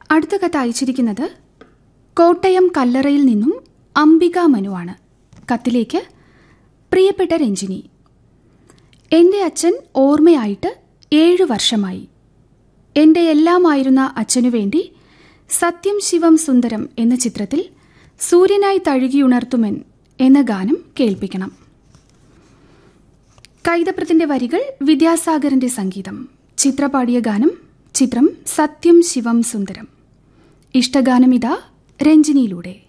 അടുത്ത കത്ത് അയച്ചിരിക്കുന്നത് കോട്ടയം കല്ലറയിൽ നിന്നും അംബിക മനുവാണ് കത്തിലേക്ക് പ്രിയപ്പെട്ട രഞ്ജിനി എൻ്റെ അച്ഛൻ ഓർമ്മയായിട്ട് ഏഴു വർഷമായി എൻ്റെ എല്ലാമായിരുന്ന അച്ഛനു വേണ്ടി സത്യം ശിവം സുന്ദരം എന്ന ചിത്രത്തിൽ സൂര്യനായി തഴുകിയുണർത്തുമെൻ എന്ന ഗാനം കേൾപ്പിക്കണം കൈതപ്രത്തിന്റെ വരികൾ വിദ്യാസാഗറിന്റെ സംഗീതം ചിത്രപാടിയ ഗാനം ചിത്രം സത്യം ശിവം സുന്ദരം ഇഷ്ടഗാനം ഇതാ രഞ്ജിനിയിലൂടെ